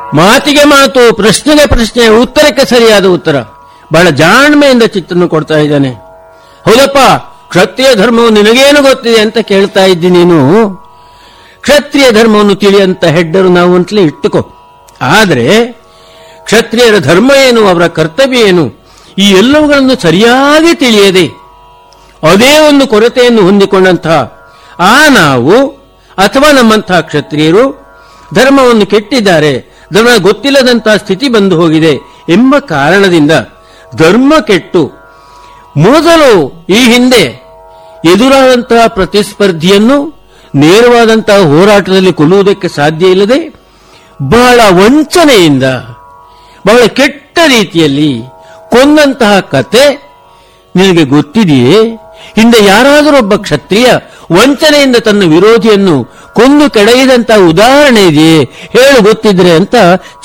ಮಾತಿಗೆ ಮಾತು ಪ್ರಶ್ನೆಗೆ ಪ್ರಶ್ನೆ ಉತ್ತರಕ್ಕೆ ಸರಿಯಾದ ಉತ್ತರ ಬಹಳ ಜಾಣ್ಮೆಯಿಂದ ಚಿತ್ತನ್ನು ಕೊಡ್ತಾ ಇದ್ದಾನೆ ಹೌದಪ್ಪ ಕ್ಷತ್ರಿಯ ಧರ್ಮವು ನಿನಗೇನು ಗೊತ್ತಿದೆ ಅಂತ ಕೇಳ್ತಾ ಇದ್ದಿ ನೀನು ಕ್ಷತ್ರಿಯ ಧರ್ಮವನ್ನು ತಿಳಿಯಂತ ಹೆಡ್ಡರು ನಾವು ಅಂತಲೇ ಇಟ್ಟುಕೋ ಆದರೆ ಕ್ಷತ್ರಿಯರ ಧರ್ಮ ಏನು ಅವರ ಕರ್ತವ್ಯ ಏನು ಈ ಎಲ್ಲವುಗಳನ್ನು ಸರಿಯಾಗಿ ತಿಳಿಯದೆ ಅದೇ ಒಂದು ಕೊರತೆಯನ್ನು ಹೊಂದಿಕೊಂಡಂತಹ ಆ ನಾವು ಅಥವಾ ನಮ್ಮಂತಹ ಕ್ಷತ್ರಿಯರು ಧರ್ಮವನ್ನು ಕೆಟ್ಟಿದ್ದಾರೆ ಧರ್ಮ ಗೊತ್ತಿಲ್ಲದಂತಹ ಸ್ಥಿತಿ ಬಂದು ಹೋಗಿದೆ ಎಂಬ ಕಾರಣದಿಂದ ಧರ್ಮ ಕೆಟ್ಟು ಮೊದಲು ಈ ಹಿಂದೆ ಎದುರಾದಂತಹ ಪ್ರತಿಸ್ಪರ್ಧಿಯನ್ನು ನೇರವಾದಂತಹ ಹೋರಾಟದಲ್ಲಿ ಕೊಲ್ಲುವುದಕ್ಕೆ ಸಾಧ್ಯ ಇಲ್ಲದೆ ಬಹಳ ವಂಚನೆಯಿಂದ ಬಹಳ ಕೆಟ್ಟ ರೀತಿಯಲ್ಲಿ ಕೊಂದಂತಹ ಕತೆ ನಿನಗೆ ಗೊತ್ತಿದೆಯೇ ಹಿಂದೆ ಯಾರಾದರೂ ಒಬ್ಬ ಕ್ಷತ್ರಿಯ ವಂಚನೆಯಿಂದ ತನ್ನ ವಿರೋಧಿಯನ್ನು ಕೊಂದು ಕೆಡಹಿದಂತಹ ಉದಾಹರಣೆ ಇದೆಯೇ ಹೇಳು ಗೊತ್ತಿದ್ರೆ ಅಂತ